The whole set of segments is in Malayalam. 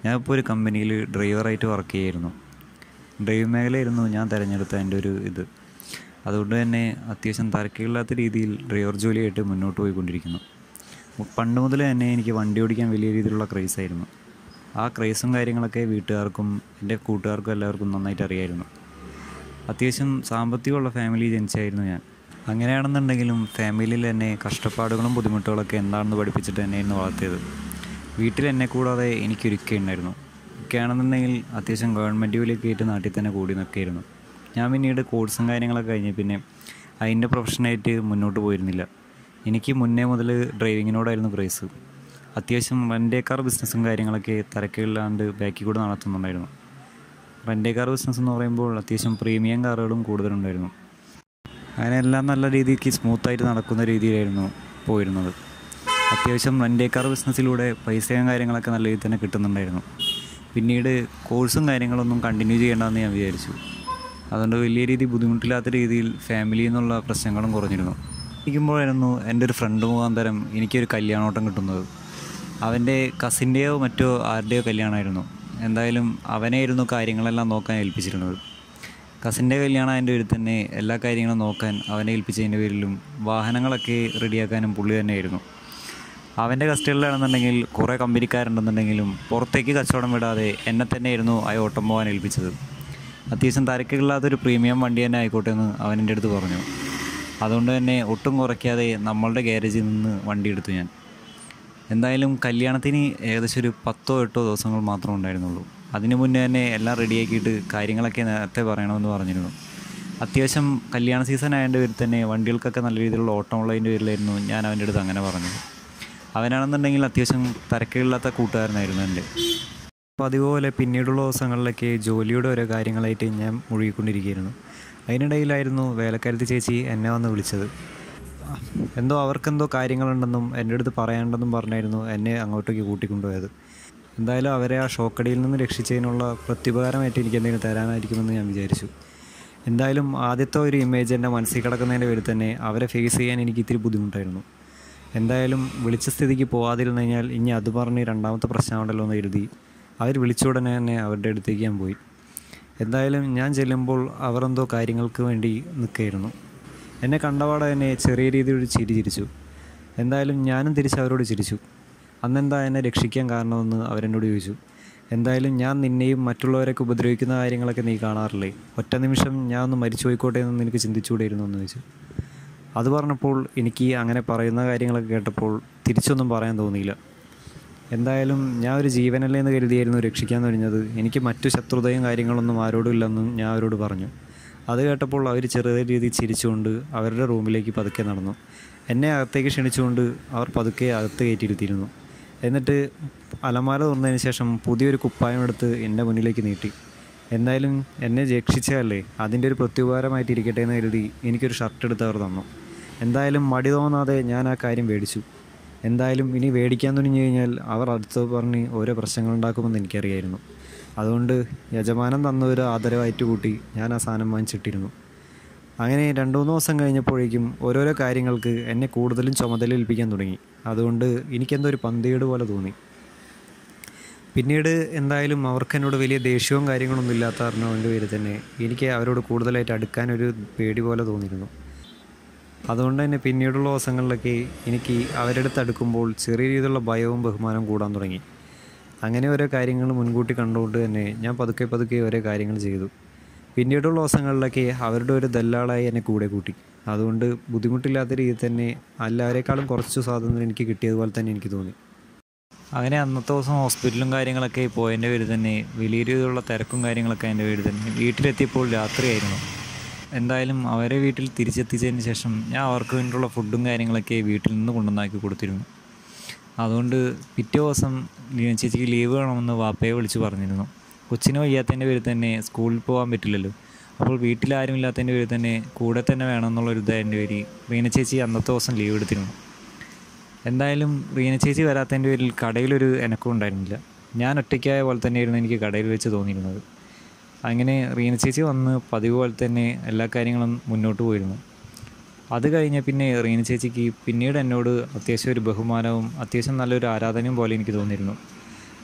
ഞാനിപ്പോൾ ഒരു കമ്പനിയിൽ ഡ്രൈവറായിട്ട് വർക്ക് ചെയ്യായിരുന്നു ഡ്രൈവിംഗ് മേഖലയായിരുന്നു ഞാൻ തിരഞ്ഞെടുത്ത എൻ്റെ ഒരു ഇത് അതുകൊണ്ട് തന്നെ അത്യാവശ്യം തരക്കേടില്ലാത്ത രീതിയിൽ ഡ്രൈവർ ജോലിയായിട്ട് മുന്നോട്ട് പോയിക്കൊണ്ടിരിക്കുന്നു പണ്ട് മുതലേ തന്നെ എനിക്ക് വണ്ടി ഓടിക്കാൻ വലിയ രീതിയിലുള്ള ക്രേസായിരുന്നു ആ ക്രേസും കാര്യങ്ങളൊക്കെ വീട്ടുകാർക്കും എൻ്റെ കൂട്ടുകാർക്കും എല്ലാവർക്കും നന്നായിട്ട് അറിയായിരുന്നു അത്യാവശ്യം സാമ്പത്തികമുള്ള ഫാമിലി ജനിച്ചായിരുന്നു ഞാൻ അങ്ങനെയാണെന്നുണ്ടെങ്കിലും ഫാമിലിയിൽ എന്നെ കഷ്ടപ്പാടുകളും ബുദ്ധിമുട്ടുകളൊക്കെ എന്താണെന്ന് പഠിപ്പിച്ചിട്ട് എന്നെയായിരുന്നു വളർത്തിയത് വീട്ടിൽ എന്നെ കൂടാതെ എനിക്കൊരുക്കെ ഉണ്ടായിരുന്നു ഒക്കെയാണെന്നുണ്ടെങ്കിൽ അത്യാവശ്യം ഗവൺമെൻറ് ജോലിയൊക്കെ ആയിട്ട് നാട്ടിൽ തന്നെ കൂടി നിൽക്കുകയായിരുന്നു ഞാൻ പിന്നീട് കോഴ്സും കാര്യങ്ങളൊക്കെ കഴിഞ്ഞ് പിന്നെ അതിൻ്റെ പ്രൊഫഷനായിട്ട് മുന്നോട്ട് പോയിരുന്നില്ല എനിക്ക് മുന്നേ മുതൽ ഡ്രൈവിങ്ങിനോടായിരുന്നു ക്രേസ് അത്യാവശ്യം റെൻ്റേ കാർ ബിസിനസ്സും കാര്യങ്ങളൊക്കെ തിരക്കില്ലാണ്ട് ബാക്കിൽ കൂടെ നടത്തുന്നുണ്ടായിരുന്നു റെൻ്റേ കാർ ബിസിനസ് എന്ന് പറയുമ്പോൾ അത്യാവശ്യം പ്രീമിയം കാറുകളും കൂടുതലുണ്ടായിരുന്നു അങ്ങനെ എല്ലാം നല്ല രീതിക്ക് സ്മൂത്തായിട്ട് നടക്കുന്ന രീതിയിലായിരുന്നു പോയിരുന്നത് അത്യാവശ്യം റെൻ്റേ കാർ ബിസിനസ്സിലൂടെ പൈസയും കാര്യങ്ങളൊക്കെ നല്ല രീതിയിൽ തന്നെ കിട്ടുന്നുണ്ടായിരുന്നു പിന്നീട് കോഴ്സും കാര്യങ്ങളൊന്നും കണ്ടിന്യൂ ചെയ്യേണ്ടെന്ന് ഞാൻ വിചാരിച്ചു അതുകൊണ്ട് വലിയ രീതിയിൽ ബുദ്ധിമുട്ടില്ലാത്ത രീതിയിൽ ഫാമിലിയിൽ നിന്നുള്ള പ്രശ്നങ്ങളും കുറഞ്ഞിരുന്നു ഇരിക്കുമ്പോഴായിരുന്നു എൻ്റെ ഒരു ഫ്രണ്ട് മുഖാന്തരം എനിക്കൊരു കല്യാണോട്ടം കിട്ടുന്നത് അവൻ്റെ കസിൻ്റെയോ മറ്റോ ആരുടെയോ കല്യാണമായിരുന്നു എന്തായാലും അവനായിരുന്നു കാര്യങ്ങളെല്ലാം നോക്കാൻ ഏൽപ്പിച്ചിരുന്നത് കസിൻ്റെ കല്യാണം അതിൻ്റെ പേരിൽ തന്നെ എല്ലാ കാര്യങ്ങളും നോക്കാൻ അവനെ ഏൽപ്പിച്ചതിൻ്റെ പേരിലും വാഹനങ്ങളൊക്കെ റെഡിയാക്കാനും പുള്ളി തന്നെയായിരുന്നു അവൻ്റെ കസ്റ്റഡിയിലാണെന്നുണ്ടെങ്കിൽ കുറേ കമ്പനിക്കാരുണ്ടെന്നുണ്ടെങ്കിലും പുറത്തേക്ക് കച്ചവടം വിടാതെ എന്നെ തന്നെയായിരുന്നു ആ ഓട്ടം പോകാൻ ഏൽപ്പിച്ചത് അത്യാവശ്യം തിരക്കില്ലാത്തൊരു പ്രീമിയം വണ്ടി തന്നെ ആയിക്കോട്ടെ എന്ന് അവൻ എൻ്റെ അടുത്ത് പറഞ്ഞു അതുകൊണ്ട് തന്നെ ഒട്ടും കുറയ്ക്കാതെ നമ്മളുടെ ഗ്യാരേജിൽ നിന്ന് വണ്ടി എടുത്തു ഞാൻ എന്തായാലും കല്യാണത്തിന് ഏകദേശം ഒരു പത്തോ എട്ടോ ദിവസങ്ങൾ മാത്രം ഉണ്ടായിരുന്നുള്ളൂ അതിന് മുന്നേ തന്നെ എല്ലാം റെഡിയാക്കിയിട്ട് കാര്യങ്ങളൊക്കെ നേരത്തെ പറയണമെന്ന് പറഞ്ഞിരുന്നു അത്യാവശ്യം കല്യാണ സീസൺ ആയതിൻ്റെ പേരിൽ തന്നെ വണ്ടികൾക്കൊക്കെ നല്ല രീതിയിലുള്ള ഓട്ടമുള്ളതിൻ്റെ പേരിലായിരുന്നു ഞാൻ അവൻ്റെ അടുത്ത് അങ്ങനെ പറഞ്ഞത് അവനാണെന്നുണ്ടെങ്കിൽ അത്യാവശ്യം തിരക്കില്ലാത്ത കൂട്ടുകാരനായിരുന്നു എൻ്റെ അപ്പോൾ അതുപോലെ പിന്നീടുള്ള ദിവസങ്ങളിലൊക്കെ ജോലിയുടെ ഓരോ കാര്യങ്ങളായിട്ട് ഞാൻ മുഴുകിക്കൊണ്ടിരിക്കുകയായിരുന്നു അതിനിടയിലായിരുന്നു വേലക്കാരത്തി ചേച്ചി എന്നെ വന്ന് വിളിച്ചത് എന്തോ അവർക്കെന്തോ കാര്യങ്ങളുണ്ടെന്നും എൻ്റെ അടുത്ത് പറയാനുണ്ടെന്നും പറഞ്ഞായിരുന്നു എന്നെ അങ്ങോട്ടേക്ക് കൂട്ടിക്കൊണ്ടുപോയത് എന്തായാലും അവരെ ആ ഷോക്കടിയിൽ നിന്ന് രക്ഷിച്ചതിനുള്ള പ്രത്യുപകാരമായിട്ട് എനിക്ക് എന്തെങ്കിലും തരാനായിരിക്കുമെന്ന് ഞാൻ വിചാരിച്ചു എന്തായാലും ആദ്യത്തെ ഒരു ഇമേജ് എൻ്റെ മനസ്സിൽ കിടക്കുന്നതിൻ്റെ പേരിൽ തന്നെ അവരെ ഫേസ് ചെയ്യാൻ എനിക്ക് ഇത്തിരി ബുദ്ധിമുട്ടായിരുന്നു എന്തായാലും വിളിച്ച സ്ഥിതിക്ക് പോവാതിരുന്നു കഴിഞ്ഞാൽ ഇനി അത് പറഞ്ഞ് രണ്ടാമത്തെ പ്രശ്നമുണ്ടല്ലോ എന്ന് എഴുതി അവർ വിളിച്ച ഉടനെ തന്നെ അവരുടെ അടുത്തേക്ക് ഞാൻ പോയി എന്തായാലും ഞാൻ ചെല്ലുമ്പോൾ അവർ എന്തോ കാര്യങ്ങൾക്ക് വേണ്ടി നിൽക്കുകയായിരുന്നു എന്നെ കണ്ടപാടെ തന്നെ ചെറിയ രീതിയിൽ ഒരു ചിരി ചിരിച്ചു എന്തായാലും ഞാനും തിരിച്ച് അവരോട് ചിരിച്ചു അന്നെന്താ എന്നെ രക്ഷിക്കാൻ കാരണമെന്ന് അവരെന്നോട് ചോദിച്ചു എന്തായാലും ഞാൻ നിന്നെയും മറ്റുള്ളവരൊക്കെ ഉപദ്രവിക്കുന്ന കാര്യങ്ങളൊക്കെ നീ കാണാറില്ലേ ഒറ്റ നിമിഷം ഞാൻ ഒന്ന് മരിച്ചു പോയിക്കോട്ടെ എന്ന് നിനക്ക് ചിന്തിച്ചുകൂടെയിരുന്നു എന്ന് ചോദിച്ചു അത് പറഞ്ഞപ്പോൾ എനിക്ക് അങ്ങനെ പറയുന്ന കാര്യങ്ങളൊക്കെ കേട്ടപ്പോൾ തിരിച്ചൊന്നും പറയാൻ തോന്നിയില്ല എന്തായാലും ഞാൻ ഒരു ജീവനല്ലേ എന്ന് കരുതിയായിരുന്നു രക്ഷിക്കാൻ കഴിഞ്ഞത് എനിക്ക് മറ്റു ശത്രുതയും കാര്യങ്ങളൊന്നും ആരോടും ഇല്ലെന്നും ഞാൻ അവരോട് പറഞ്ഞു അത് കേട്ടപ്പോൾ അവർ ചെറിയ രീതിയിൽ ചിരിച്ചുകൊണ്ട് അവരുടെ റൂമിലേക്ക് പതുക്കെ നടന്നു എന്നെ അകത്തേക്ക് ക്ഷണിച്ചുകൊണ്ട് അവർ പതുക്കെ അകത്ത് കയറ്റിയിരുത്തിയിരുന്നു എന്നിട്ട് അലമാര തുറന്നതിന് ശേഷം പുതിയൊരു കുപ്പായം എടുത്ത് എൻ്റെ മുന്നിലേക്ക് നീട്ടി എന്തായാലും എന്നെ രക്ഷിച്ചതല്ലേ അതിൻ്റെ ഒരു പ്രത്യുപകാരമായിട്ട് ഇരിക്കട്ടെ എന്ന് കരുതി എനിക്കൊരു ഷർട്ട് എടുത്ത് അവർ തന്നു എന്തായാലും മടി തോന്നാതെ ഞാൻ ആ കാര്യം മേടിച്ചു എന്തായാലും ഇനി മേടിക്കാൻ തുനിഞ്ഞു കഴിഞ്ഞാൽ അവർ അടുത്ത് പറഞ്ഞ് ഓരോ പ്രശ്നങ്ങളുണ്ടാക്കുമെന്ന് എനിക്കറിയായിരുന്നു അതുകൊണ്ട് യജമാനൻ തന്ന ഒരു ആദരവായിട്ട് കൂട്ടി ഞാൻ ആ സാധനം വാങ്ങിച്ചിട്ടിരുന്നു അങ്ങനെ രണ്ട് മൂന്ന് ദിവസം കഴിഞ്ഞപ്പോഴേക്കും ഓരോരോ കാര്യങ്ങൾക്ക് എന്നെ കൂടുതലും ചുമതല ഏൽപ്പിക്കാൻ തുടങ്ങി അതുകൊണ്ട് എനിക്കെന്തോ ഒരു പന്തികേട് പോലെ തോന്നി പിന്നീട് എന്തായാലും അവർക്ക് എന്നോട് വലിയ ദേഷ്യവും കാര്യങ്ങളൊന്നും ഇല്ലാത്ത കാരണത്തിൻ്റെ പേര് തന്നെ എനിക്ക് അവരോട് കൂടുതലായിട്ട് അടുക്കാനൊരു പേടി പോലെ തോന്നിയിരുന്നു അതുകൊണ്ട് തന്നെ പിന്നീടുള്ള ദിവസങ്ങളിലൊക്കെ എനിക്ക് അവരുടെ അടുത്ത് അടുക്കുമ്പോൾ ചെറിയ രീതിയിലുള്ള ഭയവും ബഹുമാനവും കൂടാൻ തുടങ്ങി അങ്ങനെ ഓരോ കാര്യങ്ങൾ മുൻകൂട്ടി കണ്ടുകൊണ്ട് തന്നെ ഞാൻ പതുക്കെ പതുക്കെ ഓരോ കാര്യങ്ങൾ ചെയ്തു പിന്നീടുള്ള ദിവസങ്ങളിലൊക്കെ അവരുടെ ഒരു ദല്ലാളായി എന്നെ കൂടെ കൂട്ടി അതുകൊണ്ട് ബുദ്ധിമുട്ടില്ലാത്ത രീതിയിൽ തന്നെ എല്ലാവരെക്കാളും കുറച്ച് സ്വാതന്ത്ര്യം എനിക്ക് കിട്ടിയതുപോലെ തന്നെ എനിക്ക് തോന്നി അങ്ങനെ അന്നത്തെ ദിവസം ഹോസ്പിറ്റലും കാര്യങ്ങളൊക്കെ പോയതിൻ്റെ പേര് തന്നെ വലിയ രീതിയിലുള്ള തിരക്കും കാര്യങ്ങളൊക്കെ അതിൻ്റെ പേര് തന്നെ വീട്ടിലെത്തിയപ്പോൾ രാത്രിയായിരുന്നു എന്തായാലും അവരെ വീട്ടിൽ തിരിച്ചെത്തിച്ചതിന് ശേഷം ഞാൻ അവർക്ക് വേണ്ടിയുള്ള ഫുഡും കാര്യങ്ങളൊക്കെ വീട്ടിൽ നിന്ന് കൊണ്ടുവന്നാക്കി കൊടുത്തിരുന്നു അതുകൊണ്ട് പിറ്റേ ദിവസം ചേച്ചിക്ക് ലീവ് വേണമെന്ന് വാപ്പയെ വിളിച്ച് പറഞ്ഞിരുന്നു കൊച്ചിന് വയ്യാത്തതിൻ്റെ പേരിൽ തന്നെ സ്കൂളിൽ പോകാൻ പറ്റില്ലല്ലോ അപ്പോൾ വീട്ടിൽ ആരും ഇല്ലാത്തതിൻ്റെ പേരിൽ തന്നെ കൂടെ തന്നെ വേണമെന്നുള്ളൊരു ഇതായതിൻ്റെ പേര് റീന ചേച്ചി അന്നത്തെ ദിവസം ലീവ് എടുത്തിരുന്നു എന്തായാലും റീന ചേച്ചി വരാത്തതിൻ്റെ പേരിൽ കടയിലൊരു എനക്കും ഉണ്ടായിരുന്നില്ല ഞാൻ ഒറ്റയ്ക്കായ പോലെ തന്നെയായിരുന്നു എനിക്ക് കടയിൽ വെച്ച് തോന്നിയിരുന്നത് അങ്ങനെ റീന ചേച്ചി വന്ന് പതിവ് പോലെ തന്നെ എല്ലാ കാര്യങ്ങളും മുന്നോട്ട് പോയിരുന്നു അത് കഴിഞ്ഞ പിന്നെ റീന ചേച്ചിക്ക് പിന്നീട് എന്നോട് അത്യാവശ്യം ഒരു ബഹുമാനവും അത്യാവശ്യം നല്ലൊരു ആരാധനയും പോലെ എനിക്ക് തോന്നിയിരുന്നു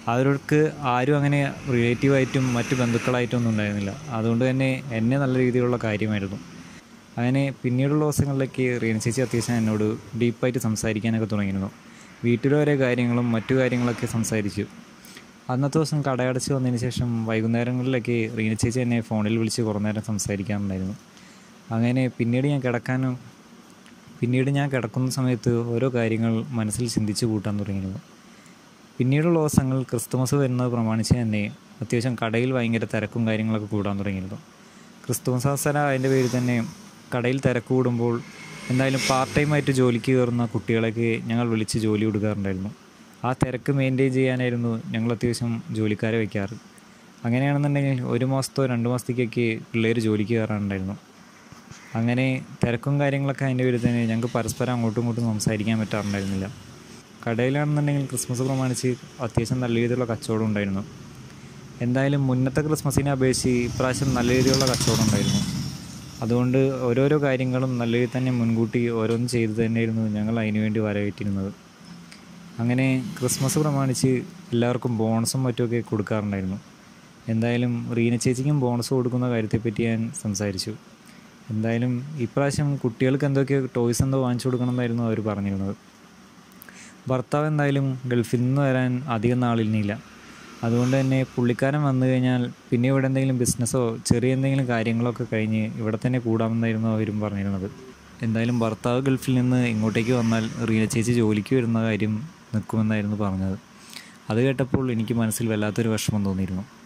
അവർക്ക് ആരും അങ്ങനെ റിലേറ്റീവായിട്ടും മറ്റ് ബന്ധുക്കളായിട്ടും ഒന്നും ഉണ്ടായിരുന്നില്ല അതുകൊണ്ട് തന്നെ എന്നെ നല്ല രീതിയിലുള്ള കാര്യമായിരുന്നു അങ്ങനെ പിന്നീടുള്ള ദിവസങ്ങളിലേക്ക് റീന ചേച്ചി അത്യാവശ്യം എന്നോട് ഡീപ്പായിട്ട് സംസാരിക്കാനൊക്കെ തുടങ്ങിയിരുന്നു വീട്ടിലെ ഓരോ കാര്യങ്ങളും മറ്റു കാര്യങ്ങളൊക്കെ സംസാരിച്ചു അന്നത്തെ ദിവസം കടയടച്ച് വന്നതിന് ശേഷം വൈകുന്നേരങ്ങളിലൊക്കെ റീന ചേച്ചി എന്നെ ഫോണിൽ വിളിച്ച് കുറേ നേരം സംസാരിക്കാറുണ്ടായിരുന്നു അങ്ങനെ പിന്നീട് ഞാൻ കിടക്കാനും പിന്നീട് ഞാൻ കിടക്കുന്ന സമയത്ത് ഓരോ കാര്യങ്ങൾ മനസ്സിൽ ചിന്തിച്ച് കൂട്ടാൻ തുടങ്ങിയിരുന്നു പിന്നീടുള്ള ദിവസങ്ങൾ ക്രിസ്തുമസ് വരുന്നത് പ്രമാണിച്ച് തന്നെ അത്യാവശ്യം കടയിൽ ഭയങ്കര തിരക്കും കാര്യങ്ങളൊക്കെ കൂടാൻ തുടങ്ങിയിരുന്നു ക്രിസ്തുമസ് അവസരം അതിൻ്റെ പേരിൽ തന്നെ കടയിൽ തിരക്ക് കൂടുമ്പോൾ എന്തായാലും പാർട്ട് ടൈമായിട്ട് ജോലിക്ക് കയറുന്ന കുട്ടികളെയൊക്കെ ഞങ്ങൾ വിളിച്ച് ജോലി കൊടുക്കാറുണ്ടായിരുന്നു ആ തിരക്ക് മെയിൻറ്റെയിൻ ചെയ്യാനായിരുന്നു ഞങ്ങൾ അത്യാവശ്യം ജോലിക്കാരെ വയ്ക്കാറ് അങ്ങനെയാണെന്നുണ്ടെങ്കിൽ ഒരു മാസത്തോ രണ്ട് മാസത്തേക്കൊക്കെ പിള്ളേർ ജോലിക്ക് കയറാറുണ്ടായിരുന്നു അങ്ങനെ തിരക്കും കാര്യങ്ങളൊക്കെ അതിൻ്റെ പേരിൽ തന്നെ ഞങ്ങൾക്ക് പരസ്പരം അങ്ങോട്ടും ഇങ്ങോട്ടും സംസാരിക്കാൻ പറ്റാറുണ്ടായിരുന്നില്ല കടയിലാണെന്നുണ്ടെങ്കിൽ ക്രിസ്മസ് പ്രമാണിച്ച് അത്യാവശ്യം നല്ല രീതിയിലുള്ള കച്ചവടം ഉണ്ടായിരുന്നു എന്തായാലും മുന്നത്തെ ക്രിസ്മസിനെ അപേക്ഷിച്ച് ഇപ്രാവശ്യം നല്ല രീതിയിലുള്ള കച്ചവടം ഉണ്ടായിരുന്നു അതുകൊണ്ട് ഓരോരോ കാര്യങ്ങളും നല്ല രീതിയിൽ തന്നെ മുൻകൂട്ടി ഓരോന്ന് ചെയ്ത് തന്നെയായിരുന്നു ഞങ്ങൾ അതിനു വേണ്ടി വരവേറ്റിരുന്നത് അങ്ങനെ ക്രിസ്മസ് പ്രമാണിച്ച് എല്ലാവർക്കും ബോണസും മറ്റുമൊക്കെ കൊടുക്കാറുണ്ടായിരുന്നു എന്തായാലും റീന ചേച്ചിക്കും ബോണസ് കൊടുക്കുന്ന കാര്യത്തെപ്പറ്റി ഞാൻ സംസാരിച്ചു എന്തായാലും ഇപ്രാവശ്യം കുട്ടികൾക്ക് എന്തൊക്കെയോ ടോയ്സ് എന്തോ വാങ്ങിച്ചു കൊടുക്കണമെന്നായിരുന്നു അവർ പറഞ്ഞിരുന്നത് ഭർത്താവ് എന്തായാലും ഗൾഫിൽ നിന്ന് വരാൻ അധികം നാളിനില്ല അതുകൊണ്ട് തന്നെ പുള്ളിക്കാരൻ വന്നു കഴിഞ്ഞാൽ പിന്നെ ഇവിടെ എന്തെങ്കിലും ബിസിനസ്സോ ചെറിയ എന്തെങ്കിലും കാര്യങ്ങളൊക്കെ കഴിഞ്ഞ് ഇവിടെ തന്നെ കൂടാമെന്നായിരുന്നു അവരും പറഞ്ഞിരുന്നത് എന്തായാലും ഭർത്താവ് ഗൾഫിൽ നിന്ന് ഇങ്ങോട്ടേക്ക് വന്നാൽ റീന ചേച്ചി ജോലിക്ക് വരുന്ന കാര്യം നിൽക്കുമെന്നായിരുന്നു പറഞ്ഞത് അത് കേട്ടപ്പോൾ എനിക്ക് മനസ്സിൽ വല്ലാത്തൊരു വിഷമം തോന്നിയിരുന്നു